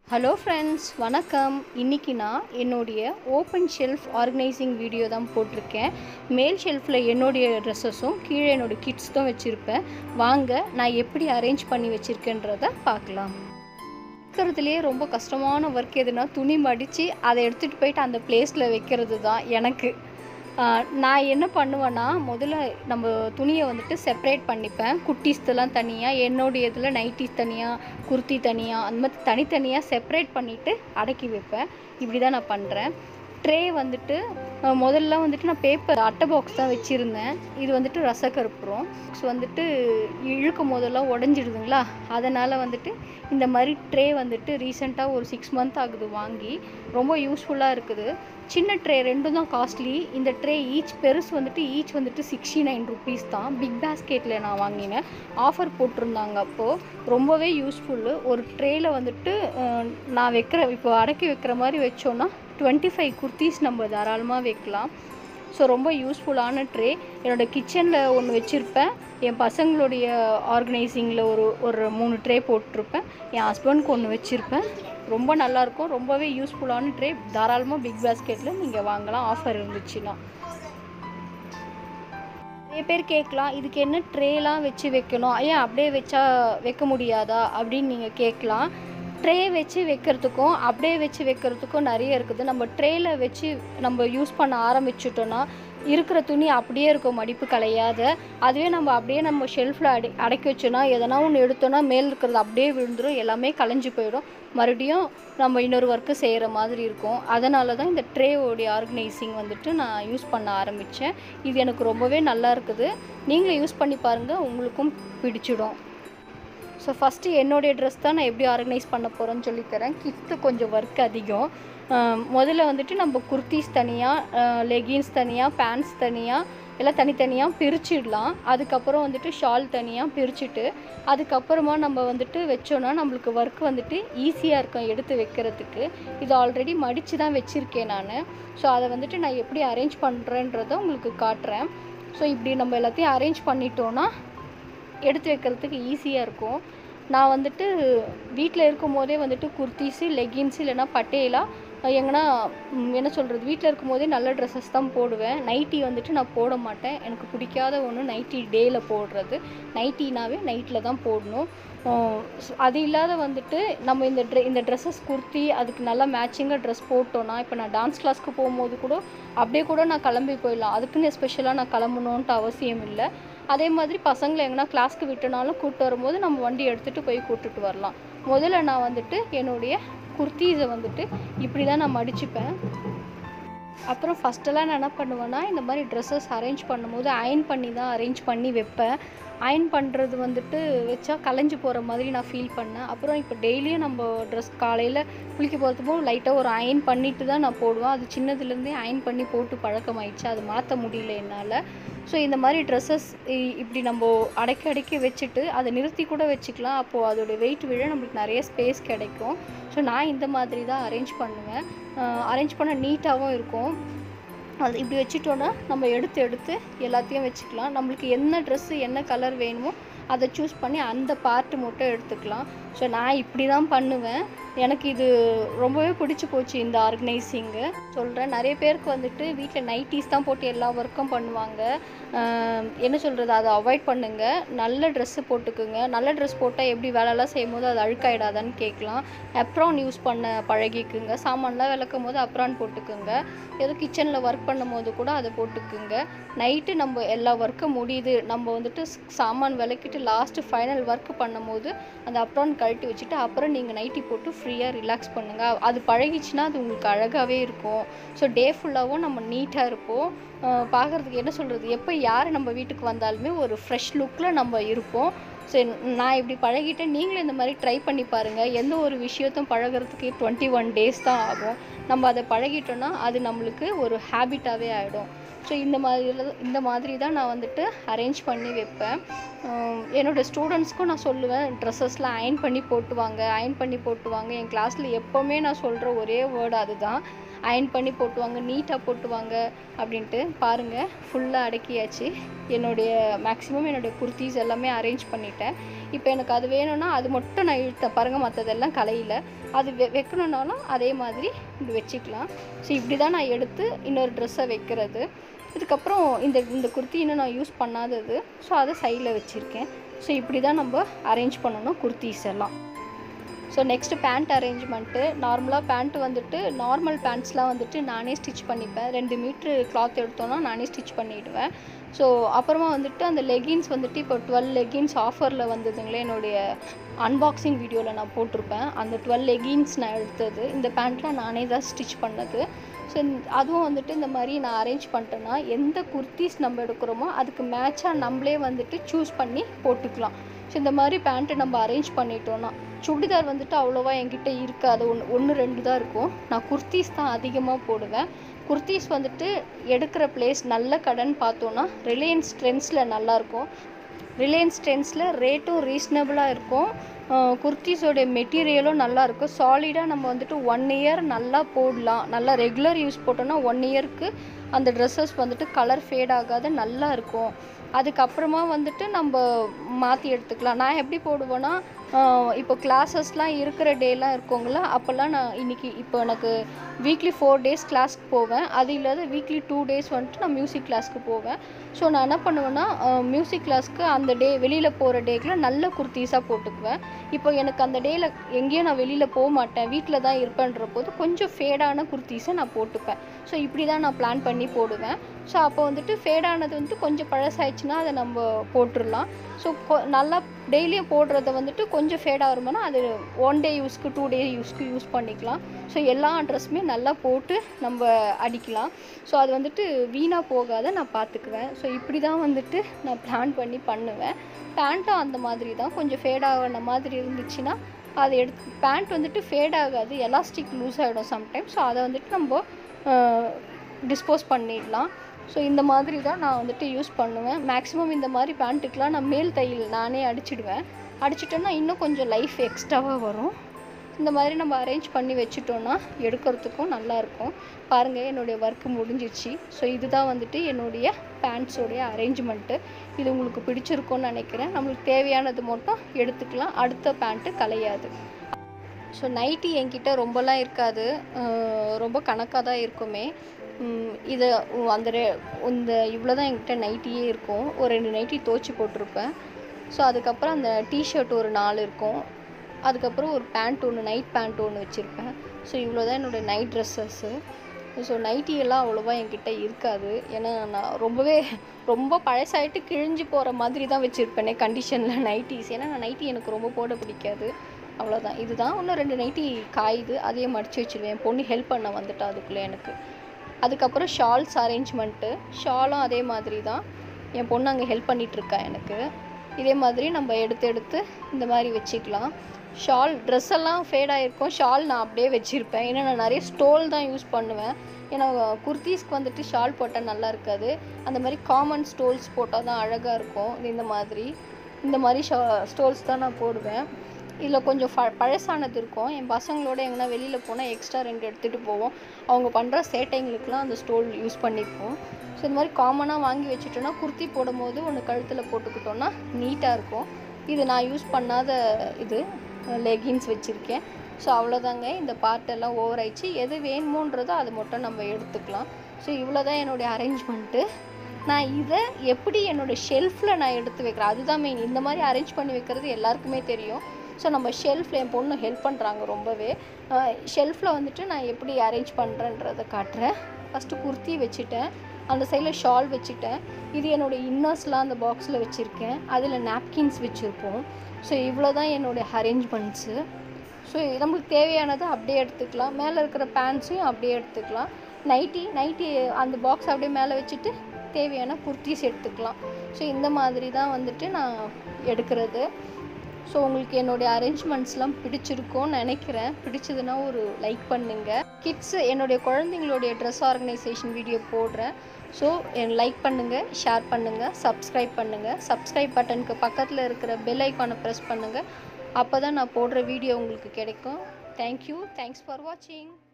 hello friends வணக்கம் இன்றைக்கி நான் என்னுடைய ஓப்பன் ஷெல்ஃப் ஆர்கனைசிங் வீடியோ தான் போட்டிருக்கேன் மேல் ஷெல்ஃபில் என்னுடைய ட்ரெஸ்ஸஸும் கீழே என்னோடய கிட்ஸ் தான் வச்சுருப்பேன் வாங்க நான் எப்படி அரேஞ்ச் பண்ணி வச்சுருக்கேன்றத பார்க்கலாம் இருக்கிறதுலேயே ரொம்ப கஷ்டமான ஒர்க் எதுனா துணி மடித்து அதை எடுத்துகிட்டு போயிட்டு அந்த பிளேஸில் வைக்கிறது தான் எனக்கு ஆஹ் நான் என்ன பண்ணுவேன்னா முதல்ல நம்ம துணியை வந்துட்டு செப்பரேட் பண்ணிப்பேன் குட்டீஸ்தெல்லாம் தனியாக என்னுடைய இதில் நைட்டிஸ் தனியாக குர்த்தி தனியாக அந்த மாதிரி தனித்தனியாக செப்பரேட் பண்ணிவிட்டு அடக்கி வைப்பேன் இப்படி தான் நான் பண்ணுறேன் ட்ரே வந்துட்டு ஆஹ் முதல்ல வந்துட்டு நான் பேப்பர் அட்டை பாக்ஸ் தான் வச்சுருந்தேன் இது வந்துட்டு ரசக்கருப்புறம் ஸோ வந்துட்டு இழுக்கும் போதெல்லாம் உடஞ்சிடுதுங்களா அதனால் வந்துட்டு இந்த மாதிரி ட்ரே வந்துட்டு ரீசெண்டாக ஒரு சிக்ஸ் மந்த் ஆகுது வாங்கி ரொம்ப யூஸ்ஃபுல்லாக இருக்குது சின்ன ட்ரே ரெண்டும் தான் காஸ்ட்லி இந்த ட்ரே ஈச் பெருசு வந்துட்டு ஈச் வந்துட்டு சிக்ஸ்டி நைன் ருபீஸ் தான் பிக் பேஸ்கெட்டில் நான் வாங்கினேன் ஆஃபர் போட்டிருந்தாங்க அப்போது ரொம்பவே யூஸ்ஃபுல்லு ஒரு ட்ரேயில் வந்துட்டு அஹ், நான் வைக்கிற இப்போ அடக்கி வைக்கிற மாதிரி வச்சோன்னா டுவெண்ட்டி ஃபைவ் குர்த்தீஸ் நம்ம தாராளமாக வைக்கலாம் ஸோ ரொம்ப யூஸ்ஃபுல்லான ட்ரே என்னோடய கிச்சனில் ஒன்று வச்சுருப்பேன் என் பசங்களுடைய ஆர்கனைசிங்கில் ஒரு ஒரு மூணு ட்ரே போட்டிருப்பேன் என் ஹஸ்பண்ட்க்கு ஒன்று வச்சுருப்பேன் ரொம்ப நல்லாயிருக்கும் ரொம்பவே யூஸ்ஃபுல்லான ட்ரே தாராளமாக பிக் பாஸ்கெட்டில் நீங்கள் வாங்கலாம் ஆஃபர் இருந்துச்சுன்னா நிறைய பேர் கேட்கலாம் இதுக்கு என்ன ட்ரேலாம் வச்சு வைக்கணும் ஏன் அப்படியே வச்சா வைக்க முடியாதா அப்படின்னு நீங்கள் கேட்கலாம் ட்ரே வச்சு வைக்கிறதுக்கும் அப்படியே வச்சு வைக்கிறதுக்கும் நிறைய இருக்குது நம்ம ட்ரேயில் வச்சு நம்ம யூஸ் பண்ண ஆரம்பிச்சிட்டோன்னா இருக்கிற துணி அப்படியே இருக்கும் மடிப்பு கலையாத அதுவே நம்ம அப்படியே நம்ம ஷெல்ஃபில் அடை அடக்கி வச்சோன்னா எதனா ஒன்று எடுத்தோன்னா மேல் இருக்கிறது அப்படியே விழுந்துடும் எல்லாமே கலைஞ்சு போயிடும் மறுபடியும் நம்ம இன்னொரு ஒர்க்கு செய்கிற மாதிரி இருக்கும் அதனால தான் இந்த ட்ரேவோடைய ஆர்கனைசிங் வந்துட்டு நான் யூஸ் பண்ண ஆரம்பித்தேன் இது எனக்கு ரொம்பவே நல்லா இருக்குது நீங்களும் யூஸ் பண்ணி பாருங்கள் உங்களுக்கும் பிடிச்சிடும் ஸோ ஃபஸ்ட்டு என்னுடைய ட்ரெஸ் தான் நான் எப்படி ஆர்கனைஸ் பண்ண போகிறேன்னு சொல்லித்தரேன் கிட்ஸு கொஞ்சம் ஒர்க் அதிகம் ஆம், முதல்ல வந்துட்டு நம்ம குர்த்திஸ் தனியாக லெகின்ஸ் தனியாக பேண்ட்ஸ் தனியாக எல்லாம் தனித்தனியாக பிரிச்சிடலாம் அதுக்கப்புறம் வந்துட்டு ஷால் தனியாக பிரிச்சுட்டு அதுக்கப்புறமா நம்ம வந்துட்டு வச்சோன்னா நம்மளுக்கு ஒர்க் வந்துட்டு ஈஸியாக இருக்கும் எடுத்து வைக்கிறதுக்கு இது ஆல்ரெடி மடித்து தான் வச்சுருக்கேன் நான் ஸோ அதை வந்துட்டு நான் எப்படி அரேஞ்ச் பண்ணுறேன்றதை உங்களுக்கு காட்டுறேன் ஸோ இப்படி நம்ம எல்லாத்தையும் அரேஞ்ச் பண்ணிட்டோன்னா எடுத்து வைக்கிறதுக்கு ஈஸியாக இருக்கும் நான் வந்துட்டு வீட்டில் இருக்கும் போதே வந்துட்டு குர்த்திஸு லெகின்ஸு இல்லைன்னா பட்டேலா எங்கன்னா ம், என்ன சொல்கிறது வீட்டில் இருக்கும் போதே நல்ல ட்ரெஸ்ஸஸ் தான் போடுவேன் நைட்டி வந்துட்டு நான் போட மாட்டேன் எனக்கு பிடிக்காத ஒன்று நைட்டி டேயில் போடுறது நைட்டினாவே நைட்டில் தான் போடணும் ஆஹ் so அது இல்லாத வந்துட்டு நம்ம இந்த ட்ரெ இந்த ட்ரெஸ்ஸஸ் குர்த்தி அதுக்கு நல்லா மேட்சிங்காக ட்ரெஸ் போட்டோன்னா இப்போ நான் டான்ஸ் கிளாஸ்க்கு போகும்போது கூட அப்படியே கூட நான் கிளம்பி போயிடலாம் அதுக்குன்னு ஸ்பெஷலாக நான் கிளம்பணுன்ட்டு அவசியம் இல்லை அதே மாதிரி பசங்களை எங்கன்னா கிளாஸ்க்கு விட்டனாலும் கூப்பிட்டு வரும்போது நம்ம வண்டி எடுத்துகிட்டு போய் கூப்பிட்டுட்டு வரலாம் முதல்ல நான் வந்துட்டு என்னுடைய குர்த்தீஸை வந்துட்டு இப்படி தான் நான் மடிச்சுப்பேன் அப்புறம் ஃபஸ்ட்டெல்லாம் நான் என்ன பண்ணுவேன்னா இந்த மாதிரி ட்ரெஸ்ஸஸ் அரேஞ்ச் பண்ணும்போது அயன் பண்ணி தான் அரேஞ்ச் பண்ணி வைப்பேன் அயன் பண்ணுறது வந்துட்டு வச்சா கலைஞ்சு போகிற மாதிரி நான் ஃபீல் பண்ணேன் அப்புறம் இப்போ டெய்லியும் நம்ம ட்ரெஸ் காலையில் குளிக்க போகிறதுக்கும் லைட்டாக ஒரு அயன் பண்ணிட்டு தான் நான் போடுவேன் அது சின்னதுலேருந்தே அயன் பண்ணி போட்டு பழக்கமாயிடுச்சு அது மாற்ற முடியல என்னால் ஸோ இந்த மாதிரி ட்ரெஸ்ஸஸ் இப்படி நம்ம அடக்கி அடக்கி வச்சுட்டு அதை நிறுத்தி கூட வச்சுக்கலாம் அப்போது அதோட வெயிட் விழ நம்மளுக்கு நிறைய ஸ்பேஸ் கிடைக்கும் ஸோ நான் இந்த மாதிரி தான் அரேஞ்ச் பண்ணுவேன் அரேஞ்ச் பண்ண நீட்டாகவும் இருக்கும் அது இப்படி வச்சுட்டோன்னா நம்ம எடுத்து எடுத்து எல்லாத்தையும் வச்சுக்கலாம் நம்மளுக்கு என்ன ட்ரெஸ்ஸு என்ன கலர் வேணுமோ அதை சூஸ் பண்ணி அந்த பார்ட்டு மட்டும் எடுத்துக்கலாம் ஸோ நான் இப்படி தான் பண்ணுவேன் எனக்கு இது ரொம்பவே பிடிச்சி போச்சு இந்த ஆர்கனைசிங்கு சொல்கிறேன் நிறைய பேருக்கு வந்துட்டு வீட்டில் நைட்டிஸ் தான் போட்டு எல்லா ஒர்க்கும் பண்ணுவாங்க ஆஹ் என்ன சொல்கிறது அதை அவாய்ட் பண்ணுங்கள் நல்ல ட்ரெஸ்ஸு போட்டுக்குங்க நல்ல ட்ரெஸ் போட்டால் எப்படி வேலைலாம் செய்யும் போது அது அழுக்காயிடாதான்னு கேட்கலாம் அப்ரான் யூஸ் பண்ண பழகிக்குங்க சாமான்லாம் விளக்கும் போது அப்ரான் போட்டுக்குங்க ஏதோ கிச்சனில் ஒர்க் பண்ணும் போது கூட அதை போட்டுக்குங்க நைட்டு நம்ம எல்லா ஒர்க்கும் முடியுது நம்ம வந்துட்டு ஸ்- சாமான் விளக்கிட்டு லாஸ்ட்டு ஃபைனல் ஒர்க் பண்ணும்போது அந்த அப்ரான் கழட்டி வச்சுட்டு அப்புறம் நீங்கள் நைட்டி போட்டு ஃப்ரீயாக ரிலாக்ஸ் பண்ணுங்கள் அது பழகிச்சுன்னா அது உங்களுக்கு அழகாகவே இருக்கும் ஸோ டே ஃபுல்லாகவும் நம்ம நீட்டாக இருப்போம் பார்க்குறதுக்கு என்ன சொல்கிறது எப்போ யார் நம்ம வீட்டுக்கு வந்தாலுமே ஒரு ஃப்ரெஷ் லுக்கில் நம்ம இருப்போம் ஸோ நான் இப்படி பழகிட்டேன் நீங்களும் இந்த மாதிரி ட்ரை பண்ணி பாருங்கள் எந்த ஒரு விஷயத்தையும் பழகுறதுக்கு டுவெண்ட்டி ஒன் டேஸ் தான் ஆகும் நம்ம அதை பழகிட்டோன்னா அது நம்மளுக்கு ஒரு ஹேபிட்டாகவே ஆகிடும் ஸோ இந்த மாதிரி இந்த மாதிரி தான் நான் வந்துட்டு அரேஞ்ச் பண்ணி வைப்பேன் உம், என்னோட ஸ்டூடெண்ட்ஸ்க்கும் நான் சொல்லுவேன் ட்ரெஸ்ஸஸ்லாம் அயன் பண்ணி போட்டுவாங்க அயன் பண்ணி போட்டுவாங்க என் கிளாஸில் எப்போவுமே நான் சொல்கிற ஒரே வேர்டு அதுதான் அயன் பண்ணி போட்டுவாங்க நீட்டாக போட்டுவாங்க அப்படின்ட்டு பாருங்கள் ஃபுல்லாக அடக்கியாச்சு என்னுடைய மேக்ஸிமம் என்னுடைய குர்த்திஸ் எல்லாமே அரேஞ்ச் பண்ணிட்டேன் இப்போ எனக்கு அது வேணும்னா அது மட்டும் நான் இழுத்தேன் பாருங்கள் மற்றதெல்லாம் கலையில் அது வெ வைக்கணுன்னாலும் அதே மாதிரி இப்படி வச்சுக்கலாம் ஸோ இப்படி தான் நான் எடுத்து இன்னொரு ட்ரெஸ்ஸை வைக்கிறது இதுக்கப்புறம் இந்த இந்த குர்த்தி இன்னும் நான் யூஸ் பண்ணாதது ஸோ அதை சைடில் வச்சுருக்கேன் ஸோ இப்படி தான் நம்ம அரேஞ்ச் பண்ணணும் குர்த்திஸ் எல்லாம் ஸோ நெக்ஸ்ட்டு பேண்ட் அரேஞ்ச்மெண்ட்டு நார்மலாக பேண்ட் வந்துட்டு நார்மல் பேண்ட்ஸ்லாம் வந்துட்டு நானே ஸ்டிச் பண்ணிப்பேன் ரெண்டு மீட்ரு கிளாத் எடுத்தோன்னா நானே ஸ்டிச் பண்ணிவிடுவேன் ஸோ அப்புறமா வந்துட்டு அந்த லெகின்ஸ் வந்துட்டு இப்போ டுவெல் லெகின்ஸ் ஆஃபரில் வந்ததுங்களே என்னுடைய அன்பாக்சிங் வீடியோவில் நான் போட்டிருப்பேன் அந்த டுவெல் லெகின்ஸ் நான் எடுத்தது இந்த பேண்ட்லாம் நானே தான் ஸ்டிச் பண்ணது ஸோ அதுவும் வந்துட்டு இந்த மாதிரி நான் அரேஞ்ச் பண்ணிட்டேன்னா எந்த குர்த்திஸ் நம்ம எடுக்கிறோமோ அதுக்கு மேட்சாக நம்மளே வந்துட்டு சூஸ் பண்ணி போட்டுக்கலாம் ஸோ இந்த மாதிரி பேண்ட்டு நம்ம அரேஞ்ச் பண்ணிட்டோன்னா சுடிதார் வந்துட்டு அவ்வளோவா என்கிட்ட இருக்காது ஒன்று ஒன்று ரெண்டு தான் இருக்கும் நான் குர்த்திஸ் தான் அதிகமாக போடுவேன் குர்த்திஸ் வந்துட்டு எடுக்கிற பிளேஸ் நல்ல கடைன்னு பார்த்தோன்னா ரிலையன்ஸ் ட்ரெண்ட்ஸில் நல்லாயிருக்கும் ரிலையன்ஸ் ட்ரெண்ட்ஸில் ரேட்டும் ரீசனபிளாக இருக்கும் குர்த்திஸோடைய மெட்டீரியலும் நல்லா இருக்கும் சாலிடாக நம்ம வந்துட்டு ஒன் இயர் நல்லா போடலாம் நல்லா ரெகுலர் யூஸ் போட்டோன்னா ஒன் இயருக்கு அந்த ட்ரெஸ்ஸஸ் வந்துட்டு கலர் ஃபேட் ஆகாத நல்லா இருக்கும் அதுக்கப்புறமா வந்துட்டு நம்ம மாற்றி எடுத்துக்கலாம் நான் எப்படி போடுவேன்னா இப்போ கிளாஸஸ்லாம் இருக்கிற டேலாம் இருக்கோங்களா அப்போல்லாம் நான் இன்றைக்கி இப்போ எனக்கு வீக்லி ஃபோர் டேஸ் கிளாஸ்க்கு போவேன் அது இல்லாத வீக்லி டூ டேஸ் வந்துட்டு நான் மியூசிக் கிளாஸ்க்கு போவேன் ஸோ நான் என்ன பண்ணுவேன்னா மியூசிக் கிளாஸ்க்கு அந்த டே வெளியில் போகிற டேக்கில் நல்ல குர்த்தீஸாக போட்டுக்குவேன் இப்போ எனக்கு அந்த டேயில் எங்கேயும் நான் வெளியில் போக மாட்டேன் வீட்டில் தான் இருப்பேன்ற போது கொஞ்சம் ஃபேடான குர்த்தீஸை நான் போட்டுப்பேன் ஸோ இப்படி தான் நான் பிளான் பண்ணி போடுவேன் ஸோ அப்போ வந்துட்டு ஃபேடானது வந்துட்டு கொஞ்சம் பழசாயிடுச்சுன்னா அதை நம்ம போட்டுடலாம் ஸோ நல்லா டெய்லியும் போடுறத வந்துட்டு கொஞ்சம் ஃபேட் ஆகிறோம்னா அது ஒன் டே யூஸ்க்கு டூ டே யூஸ்க்கு யூஸ் பண்ணிக்கலாம் ஸோ எல்லா ட்ரெஸ்ஸுமே நல்லா போட்டு நம்ம அடிக்கலாம் ஸோ அது வந்துட்டு வீணாக போகாத நான் பார்த்துக்குவேன் ஸோ இப்படி தான் வந்துட்டு நான் பிளான் பண்ணி பண்ணுவேன் பேண்ட்டும் அந்த மாதிரி தான் கொஞ்சம் ஃபேட் ஆகின மாதிரி இருந்துச்சுன்னா அதை எடுத்து பேண்ட் வந்துட்டு ஃபேட் ஆகாது எலாஸ்டிக் லூஸ் ஆகிடும் சம்டைம்ஸ் ஸோ அதை வந்துட்டு நம்ம டிஸ்போஸ் பண்ணிடலாம் ஸோ இந்த மாதிரி தான் நான் வந்துட்டு யூஸ் பண்ணுவேன் மேக்ஸிமம் இந்த மாதிரி பேண்ட்டுக்கெலாம் நான் மேல் தையல் நானே அடிச்சிடுவேன் அடிச்சிட்டோன்னா இன்னும் கொஞ்சம் லைஃப் எக்ஸ்ட்ராவாக வரும் இந்த மாதிரி நம்ம அரேஞ்ச் பண்ணி வச்சுட்டோன்னா எடுக்கிறதுக்கும் நல்லாயிருக்கும் பாருங்கள் என்னுடைய ஒர்க்கு முடிஞ்சிச்சு ஸோ இதுதான் வந்துட்டு என்னுடைய பேண்ட்ஸோடைய அரேஞ்ச்மெண்ட்டு இது உங்களுக்கு பிடிச்சிருக்கும்னு நினைக்கிறேன் நம்மளுக்கு தேவையானது மட்டும் எடுத்துக்கலாம் அடுத்த பேண்ட்டு கலையாது ஸோ நைட்டி என்கிட்ட ரொம்பலாம் இருக்காது ரொம்ப கணக்காக தான் இருக்குமே இதை அந்த ரெ இந்த இவ்வளோ தான் என்கிட்ட நைட்டியே இருக்கும் ஒரு ரெண்டு நைட்டி துவச்சி போட்டிருப்பேன் ஸோ அதுக்கப்புறம் அந்த டிஷர்ட் ஒரு நாலு இருக்கும் அதுக்கப்புறம் ஒரு பேண்ட் ஒன்று நைட் பேண்ட் ஒன்று வச்சுருப்பேன் ஸோ இவ்வளோ தான் என்னோடய நைட் ட்ரெஸ்ஸஸ்ஸு ஸோ நைட்டி எல்லாம் அவ்வளோவா என்கிட்ட இருக்காது ஏன்னா நான் ரொம்பவே ரொம்ப பழசாயிட்டு கிழிஞ்சு போகிற மாதிரி தான் வச்சுருப்பேனே கண்டிஷனில் நைட்டிஸ் ஏன்னா நான் நைட்டி எனக்கு ரொம்ப போட பிடிக்காது அவ்வளோதான் இதுதான் இன்னும் ரெண்டு நைட்டி காயுது அதையே மடித்து வச்சுருவேன் என் பொண்ணு ஹெல்ப் பண்ண வந்துட்டா அதுக்குள்ளே எனக்கு அதுக்கப்புறம் ஷால்ஸ் அரேஞ்ச்மெண்ட்டு ஷாலும் அதே மாதிரி தான் என் பொண்ணு அங்கே ஹெல்ப் பண்ணிகிட்ருக்கா எனக்கு இதே மாதிரி நம்ம எடுத்து எடுத்து இந்த மாதிரி வச்சுக்கலாம் ஷால் ட்ரெஸ் எல்லாம் ஃபேட் ஆகிருக்கும் ஷால் நான் அப்படியே வச்சுருப்பேன் ஏன்னா நான் நிறைய ஸ்டோல் தான் யூஸ் பண்ணுவேன் ஏன்னா குர்த்தீஸ்க்கு வந்துட்டு ஷால் போட்டால் நல்லா இருக்காது அந்த மாதிரி காமன் ஸ்டோல்ஸ் போட்டால் தான் அழகாக இருக்கும் இந்த மாதிரி இந்த மாதிரி ஷா ஸ்டோல்ஸ் தான் நான் போடுவேன் இதில் கொஞ்சம் ஃப பழசானது இருக்கும் என் பசங்களோட எங்கன்னா வெளியில் போனால் எக்ஸ்ட்ரா ரெண்டு எடுத்துகிட்டு போவோம் அவங்க பண்ணுற சேட்டைங்களுக்கெலாம் அந்த ஸ்டோல் யூஸ் பண்ணிப்போம் ஸோ இந்த மாதிரி காமனாக வாங்கி வச்சுட்டோன்னா குர்த்தி போடும்போது ஒன்று கழுத்தில் போட்டுக்கிட்டோன்னா நீட்டாக இருக்கும் இது நான் யூஸ் பண்ணாத இது லெகின்ஸ் வச்சுருக்கேன் ஸோ அவ்வளோதாங்க இந்த பார்ட்டெல்லாம் ஓவர் ஆயிடுச்சு எது வேணுமோன்றதோ அதை மட்டும் நம்ம எடுத்துக்கலாம் ஸோ இவ்வளோ தான் என்னுடைய அரேஞ்ச்மெண்ட்டு நான் இதை எப்படி என்னோடய ஷெல்ஃபில் நான் எடுத்து வைக்கிறேன் அதுதான் மெயின் இந்த மாதிரி அரேஞ்ச் பண்ணி வைக்கிறது எல்லாருக்குமே தெரியும் ஸோ நம்ம ஷெல்ஃபில் என் பொண்ணு ஹெல்ப் பண்ணுறாங்க ரொம்பவே ஷெல்ஃபில் வந்துட்டு நான் எப்படி அரேஞ்ச் பண்ணுறேன்றதை காட்டுறேன் ஃபஸ்ட்டு குர்த்தி வச்சுட்டேன் அந்த சைடில் ஷால் வச்சுட்டேன் இது என்னோடய இன்னர்ஸ்லாம் அந்த பாக்ஸில் வச்சுருக்கேன் அதில் நாப்கின்ஸ் வச்சுருப்போம் ஸோ இவ்வளோ தான் என்னுடைய அரேஞ்ச்மெண்ட்ஸு ஸோ நம்மளுக்கு தேவையானதை அப்படியே எடுத்துக்கலாம் மேலே இருக்கிற பேண்ட்ஸையும் அப்படியே எடுத்துக்கலாம் நைட்டி நைட்டி அந்த பாக்ஸ் அப்படியே மேலே வச்சுட்டு தேவையான குர்த்திஸ் எடுத்துக்கலாம் ஸோ இந்த மாதிரி தான் வந்துட்டு நான் எடுக்கிறது ஸோ உங்களுக்கு என்னுடைய அரேஞ்ச்மெண்ட்ஸ்லாம் பிடிச்சிருக்கும்னு நினைக்கிறேன் பிடிச்சதுன்னா ஒரு லைக் பண்ணுங்கள் கிட்ஸ் என்னுடைய குழந்தைங்களுடைய ட்ரெஸ் ஆர்கனைசேஷன் வீடியோ போடுறேன் ஸோ லைக் பண்ணுங்கள் ஷேர் பண்ணுங்கள் சப்ஸ்கிரைப் பண்ணுங்கள் சப்ஸ்கிரைப் பட்டனுக்கு பக்கத்தில் இருக்கிற பெல் ஐக்கானை ப்ரெஸ் பண்ணுங்கள் அப்போ தான் நான் போடுற வீடியோ உங்களுக்கு கிடைக்கும் தேங்க்யூ தேங்க்ஸ் ஃபார் வாட்சிங்